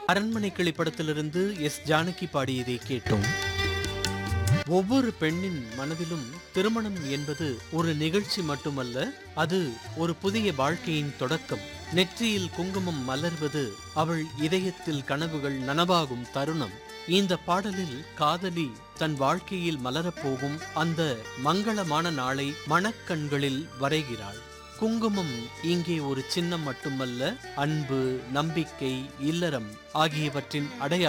அரண்மனை கிளி படத்திலிருந்து எஸ் ஜானகி பாடியதை கேட்டோம் ஒவ்வொரு பெண்ணின் மனதிலும் திருமணம் என்பது ஒரு நிகழ்ச்சி மட்டுமல்ல அது ஒரு புதிய வாழ்க்கையின் தொடக்கம் நெற்றியில் குங்குமம் மலர்வது அவள் இதயத்தில் கனவுகள் நனவாகும் தருணம் இந்த பாடலில் காதலி தன் வாழ்க்கையில் மலரப்போகும் அந்த மங்களமான நாளை மணக்கண்களில் வரைகிறாள் குங்குமம் இங்கே ஒரு சின்னம் மட்டுமல்ல அன்பு நம்பிக்கை இல்லறம் ஆகியவற்றின் அடையாளம்